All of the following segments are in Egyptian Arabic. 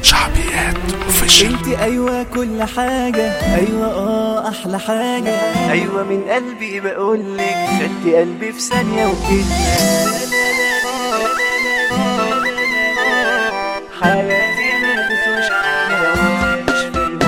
شعبيات اوفيشال انت ايوه كل حاجة ايوه اه احلى حاجة ايوه من قلبي بقولك خدتي قلبي في ثانية وكده حياتي ما تسوش عنها مش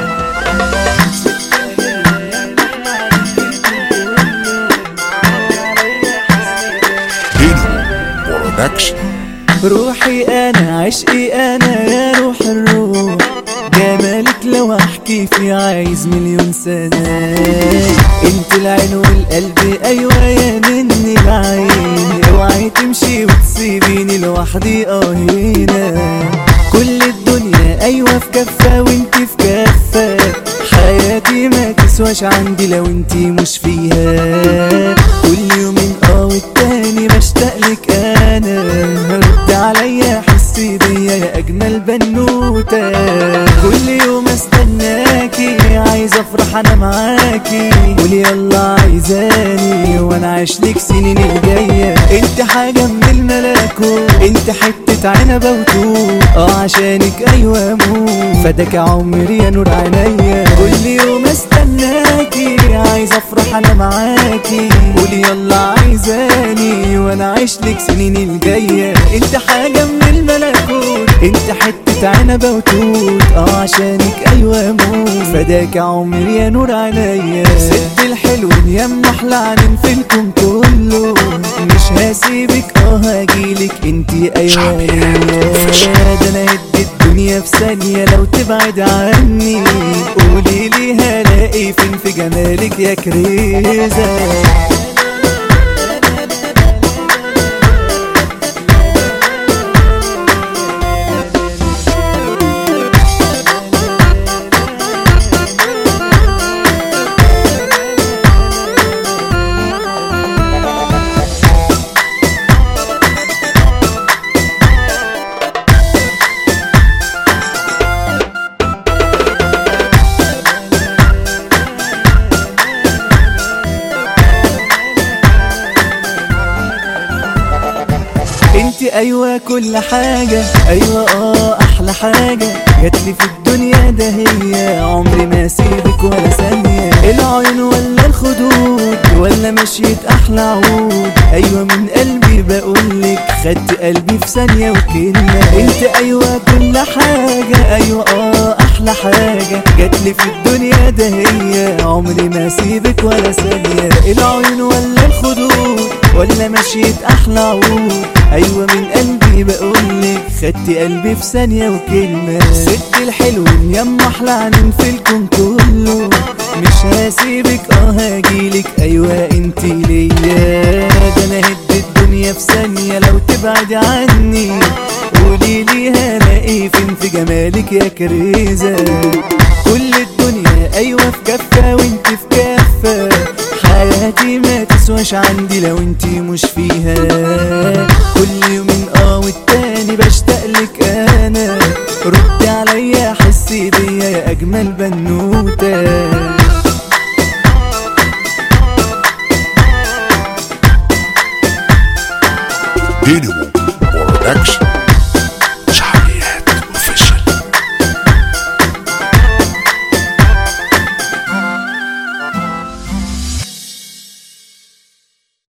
هيلو برودكشن روحي انا عشقي انا يا روح الروح جمالك لو احكي في عايز مليون سنة انت العين والقلب ايوه يا مني العين اوعي تمشي وتسيبيني لوحدي اه هنا كل الدنيا ايوه في كفة وانت في كفة حياتي ما تسواش عندي لو انت مش فيها كل يومين اه والتاني بشتاقلك انا رد عليا حسي بيا يا اجمل بنوتة كل يوم استناكي عايز افرح انا معاكي قولي يلا عايزاني وانا عايش لك سنين الجاية انت حاجة من الملكوت انت حتة عنبة وتوت اه عشانك ايوه اموت فداك عمري يا نور عينيا كل يوم استناكي عايز افرح انا معاكي قولي يلا عايزاني وانا عايش لك سنين الجاية انت حاجة من الملكوت انت حتة عنبة وتوت اه عشانك ايوه اموت فداك عمري يا نور عينيا ست الحلوين يا ام احلى عنين في الكون كله مش هسيبك اه هجيلك انتي ايوه ليا ده انا هدي الدنيا في ثانية لو تبعد عني قولي لي هلاقي فين في جمالك يا كريزة انت ايوه كل حاجة ايوه اه احلى حاجة جاتلي في الدنيا ده هي عمري ما اسيبك ولا ثانية العيون ولا الخدود ولا مشيت احلى عود ايوه من قلبي بقولك خدت قلبي في ثانية وكلمة انت ايوه كل حاجة ايوه اه احلى حاجة جاتلي في الدنيا ده هي عمري ما اسيبك ولا ثانية العيون ولا الخدود ولا مشيت احلى عود ايوه من قلبي بقولك خدت قلبي في ثانية وكلمة ست الحلوين يا ام احلى عنين في الكون كله مش هسيبك اه هجيلك ايوه انت ليا ده انا هد الدنيا في ثانية لو تبعد عني قولي لي هلاقي فين في جمالك يا كريزة كل الدنيا ايوه في كفة وانت في كفة حياتي ما تسواش عندي لو انت مش فيها كل يومين اه والتاني بشتاقلك انا ردي عليا حسي بيا يا اجمل بنوته هيلو برودكشن